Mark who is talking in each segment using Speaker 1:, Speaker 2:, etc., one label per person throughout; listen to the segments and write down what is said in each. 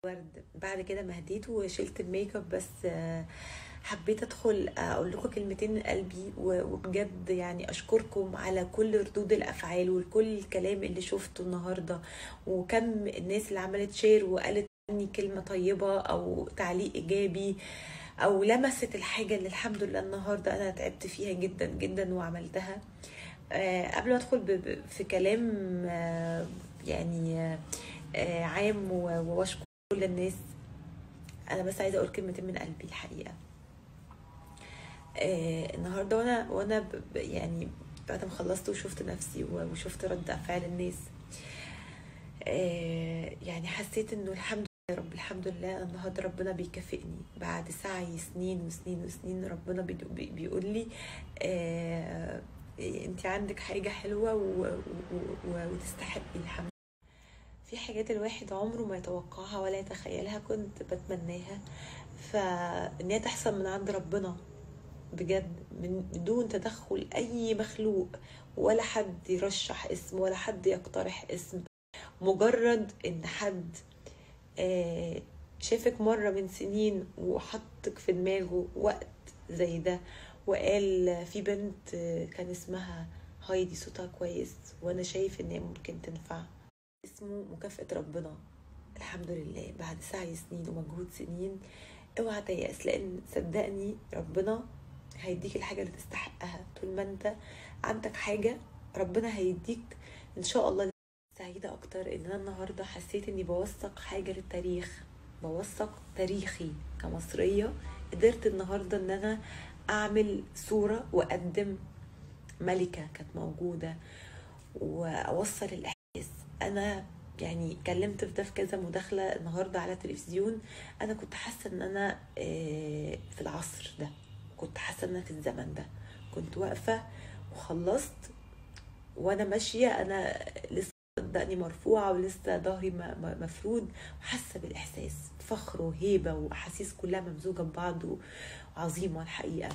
Speaker 1: ورد بعد كده ما هديت وشلت الميك اب بس آه، حبيت ادخل اقول لكم كلمتين من قلبي و- وبجد يعني اشكركم على كل ردود الافعال وكل الكلام اللي شفته النهارده وكم الناس اللي عملت شير وقالت عني كلمه طيبه او تعليق ايجابي او لمست الحاجه اللي الحمد لله النهارده انا تعبت فيها جدا جدا وعملتها آه، قبل ما ادخل ب- ب- في كلام آه، يعني آه، آه، عام و- واشكر كل الناس انا بس عايزه اقول كلمتين من قلبي الحقيقه آه النهارده وانا وانا ب- ب- يعني بعد ما خلصت وشفت نفسي و- وشفت رد افعال الناس آه يعني حسيت انه الحمد لله يا رب الحمد لله النهارده ربنا بيكافئني بعد سعي سنين وسنين وسنين ربنا بي- بي- بيقول لي آه انت عندك حاجه حلوه و- و- و- وتستحقي الحمد في حاجات الواحد عمره ما يتوقعها ولا يتخيلها كنت بتمناها فان هي تحصل من عند ربنا بجد من دون تدخل اي مخلوق ولا حد يرشح اسم ولا حد يقترح اسم مجرد ان حد آه، شافك مرة من سنين وحطك في دماغه وقت زي ده وقال في بنت آه، كان اسمها هايدي صوتها كويس وانا شايف ان هي ممكن تنفع اسمه مكافأة ربنا الحمد لله بعد سعي سنين ومجهود سنين اوعى تيأس لان صدقني ربنا هيديك الحاجة اللي تستحقها طول ما انت عندك حاجة ربنا هيديك ان شاء الله سعيدة اكتر ان انا النهاردة حسيت اني بوثق حاجة للتاريخ بوثق تاريخي كمصرية قدرت النهاردة ان انا اعمل صورة واقدم ملكة كانت موجودة واوصل الاحساس انا يعني اتكلمت في ده في كذا مداخلة النهاردة على التلفزيون انا كنت حاسة ان انا آه، في العصر ده كنت حاسة ان انا في الزمن ده كنت واقفة وخلصت وانا ماشية انا لسه صدقني مرفوعة ولسه ظهري م- م- مفرود وحاسة بالاحساس فخر وهيبة واحاسيس كلها ممزوجة ببعض وعظيمة الحقيقة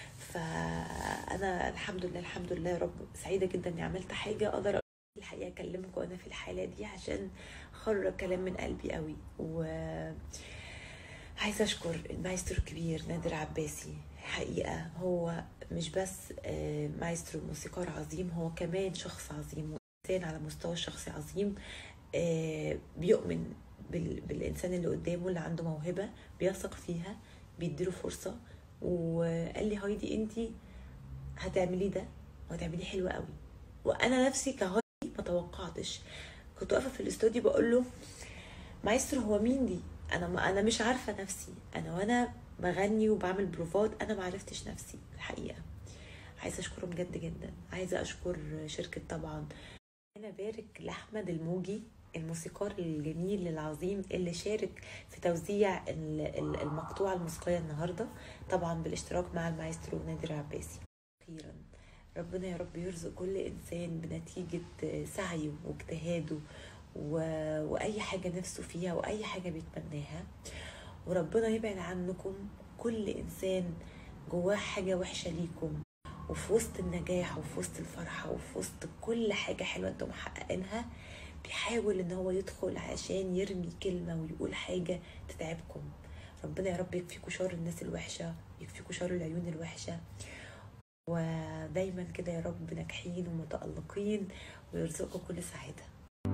Speaker 1: فانا الحمد لله الحمد لله يا رب سعيدة جدا اني عملت حاجة اقدر الحقيقة اكلمكم وانا في الحالة دي عشان خرج كلام من قلبي قوي و عايزة أشكر المايسترو الكبير نادر عباسي حقيقة هو مش بس آه، مايسترو موسيقار عظيم هو كمان شخص عظيم وإنسان على مستوى الشخصي عظيم آه، بيؤمن بال- بالإنسان اللي قدامه اللي عنده موهبة بيثق فيها بيديله فرصة وقال لي هايدي انتي هتعملي ده وهتعملي حلو قوي وانا نفسي كهايدي ما توقعتش كنت واقفه في الاستوديو بقول له مايسترو هو مين دي انا ما انا مش عارفه نفسي انا وانا بغني وبعمل بروفات انا ما عرفتش نفسي الحقيقه عايزه اشكره بجد جدا عايزه اشكر شركه طبعا انا بارك لاحمد الموجي الموسيقار الجميل العظيم اللي شارك في توزيع ال- ال- المقطوعه الموسيقيه النهارده طبعا بالاشتراك مع المايسترو نادر عباسي اخيرا ربنا يا رب يرزق كل انسان بنتيجه سعيه واجتهاده و... واي حاجه نفسه فيها واي حاجه بيتمناها وربنا يبعد عنكم كل انسان جواه حاجه وحشه ليكم وفي وسط النجاح وفي وسط الفرحه وفي وسط كل حاجه حلوه انتم محققينها بيحاول ان هو يدخل عشان يرمي كلمه ويقول حاجه تتعبكم ربنا يا رب يكفيكوا شر الناس الوحشه يكفيكوا شر العيون الوحشه ودايما كده يا رب ناجحين ومتألقين ويرزقكم كل سعاده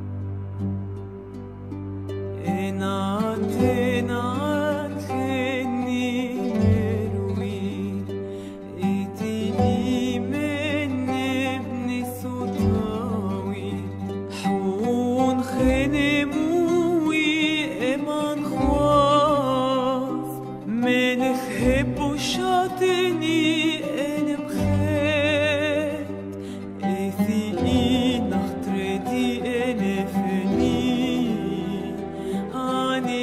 Speaker 2: انعت انعت خني مروي اتني من ابن سطاوي حون خنموي امان خواص من خب شاطني انا بخيت اثي نخطرتي انا فني عن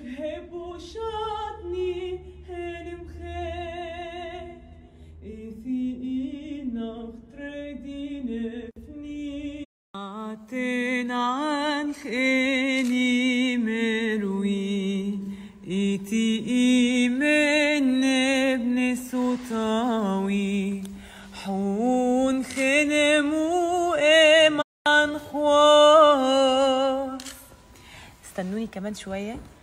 Speaker 2: هبو شادني هنم خير إثي إنخ تردين فني عتن عن خيني مروي إتي إيمن ابن سوطاوي حون خنمو إمان خواص
Speaker 1: استنوني كمان شويه